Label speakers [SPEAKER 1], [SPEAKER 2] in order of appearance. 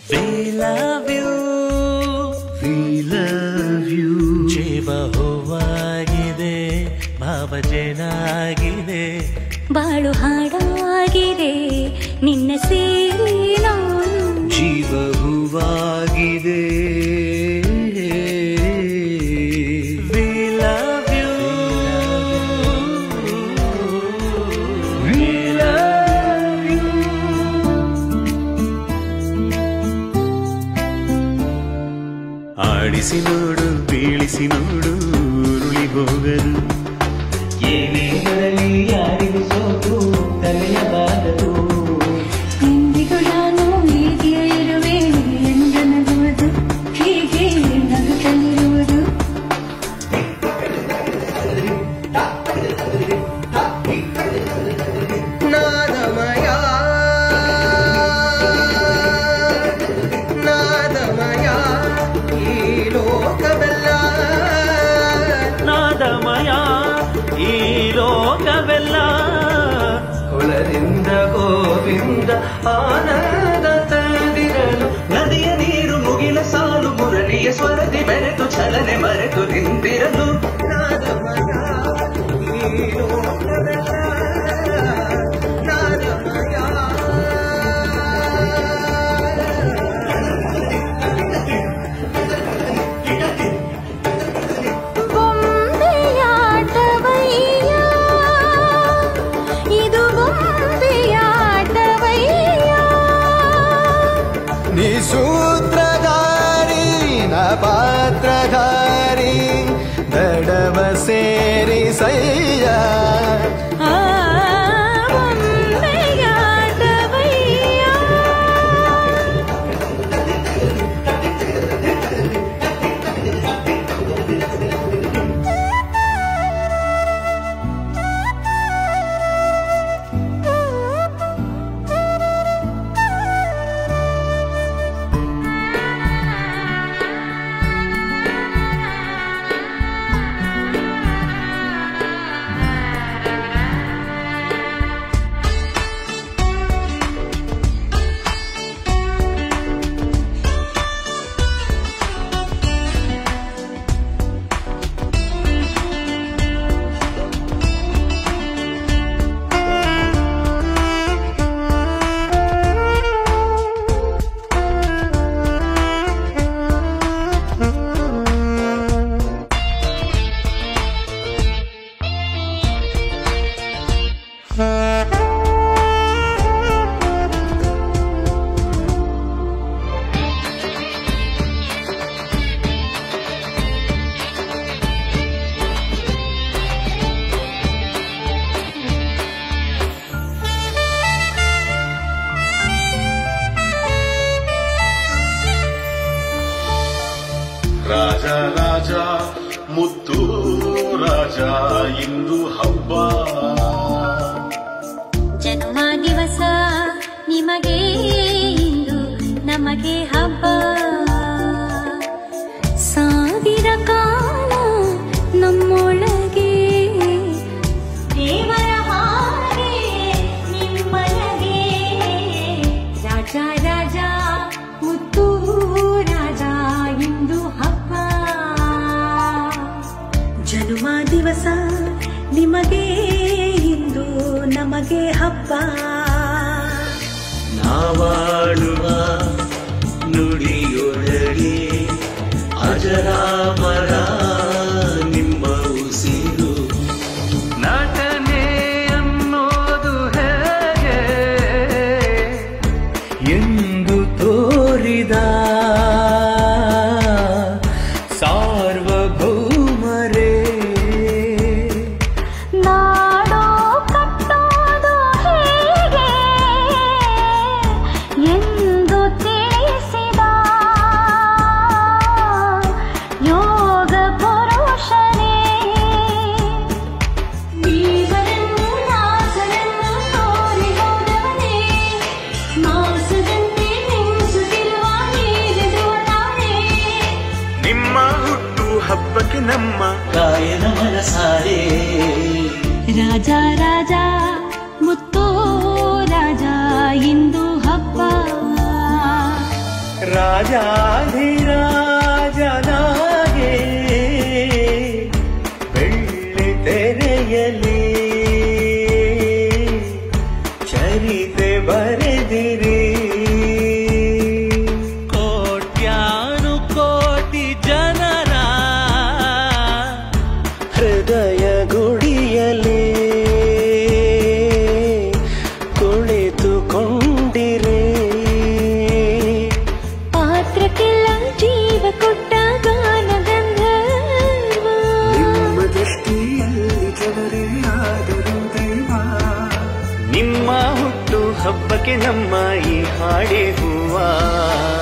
[SPEAKER 1] We love you,
[SPEAKER 2] We love you.
[SPEAKER 1] ಜೀವ ಹೂವಾಗಿದೆ ಭಾವಜನಾಗಿದೆ
[SPEAKER 3] ಬಾಳು ಹಾಡಾಗಿದೆ ನಿನ್ನ ಸೇರಿ ನಾನು
[SPEAKER 2] ಜೀವ ಹೂವಾಗಿದೆ
[SPEAKER 1] We love you,
[SPEAKER 2] We love you. ಆಡಿಸಿ ನೋಡು ಬೀಳಿಸಿ ನೋಡು ಉರುಳಿ ಹೋಗರು ಏನೇ ಬರಲಿ ಯಾರಿಗೂ ಸೋತು ತಲೆಯಬಾರದು
[SPEAKER 3] ಇಂದಿಗೂ ನಾನು ಹೀಗೆ ಇರುವೆ ಎಂದು ನಗುವುದು ಹೀಗೆ ನಗುತ್ತಲಿರುವುದು
[SPEAKER 2] ನಾದಮಯ ನಾದಮಯ ಈ ಲೋಕವೆಲ್ಲ
[SPEAKER 1] ನಾದಮಯ ಈ ಲೋಕವೆಲ್ಲ
[SPEAKER 2] ಹೊಳದಿಂದ ಗೋವಿಂದ ಆನಂದ ತಂದಿರಲು ನದಿಯ ನೀರು ಮುಗಿಲ ಸಾಲು ಮುರಳಿಯ ಸ್ವರದಿ ಬೆರೆತು ಚಲನೆ ಮರೆತು ನಿಂತಿರಲು ನಾದಮಯ ಈ ಲೋಕವೆಲ್ಲ ನಾದಮಯ
[SPEAKER 3] ಬೊಂಬೆಯಾಟವಯ್ಯ ಇದು ಬೊಂಬೆಯಾಟವಯ್ಯ
[SPEAKER 2] ನೀ ಸೂತ್ರಧಾರಿ ನ ಪಾತ್ರಧಾರಿ ದಡವ ಸೇರಿ ಸಯ್ಯ
[SPEAKER 3] ಆ ಬೊಂಬೆಯಾಟವಯ್ಯ
[SPEAKER 4] ರಾಜ ರಾಜ ಮುತ್ತು ರಾಜ ಇಂದು ಹಬ್ಬ
[SPEAKER 3] ಜನ್ಮ ದಿವಸ ನಿಮಗೆ ಇಂದು ನಮಗೆ ಹಬ್ಬ ಸಾವಿರ ಕಾಲ ನಮ್ಮೊಳಗೆ ದೇವರ ಹಾಗೆ ನಿಮ್ಮೊಳಗೆ ರಾಜ ರಾಜ ಮುತ್ತು ರಾಜ ಇಂದು ಹಬ್ಬ ಜನ್ಮ ದಿವಸ ನಿಮಗೆ ಇಂದು ನಮಗೆ ಹಬ್ಬ
[SPEAKER 1] ನಾವಾಡುವ ನುಡಿಯೊಳಗೆ ಅಜರಾಮರ ನಿಮ್ಮ ಉಸಿರು
[SPEAKER 2] ನಟನೆ ಅನ್ನೋದು ಹೇಗೆ ಎಂದು ತೋರಿದ ಸಾರ್ವಭೌಮರೇ
[SPEAKER 3] ನಾಡೋ ಕಟ್ಟೋದು ಹೇಗೆ ಎಂದು ತಿಳಿಸಿದ ಯೋಗ ಪುರುಷನೇ ನೀವರನ್ನು ನಾಸರನ್ನು ತೋರಿ ಹೋದವನೇ ಮಾಸದಂತೆ ನೆನೆಸುತ್ತಿರುವ ನೀರಿರುವ ತಾನೇ
[SPEAKER 2] ನಿಮ್ಮ ಹುಟ್ಟು ಹಬ್ಬಕ್ಕೆ ನಮ್ಮ
[SPEAKER 1] ಗಾಯನ ಮನಸಾರೆ
[SPEAKER 3] ರಾಜ ರಾಜ ಮುತ್ತು ರಾಜ ಇಂದು ಹಬ್ಬ
[SPEAKER 2] ನಿಮ್ಮ ಹುಟ್ಟು ಹಬ್ಬಕ್ಕೆ ನಮ್ಮ ಈ ಹಾಡೆ ಹೂವ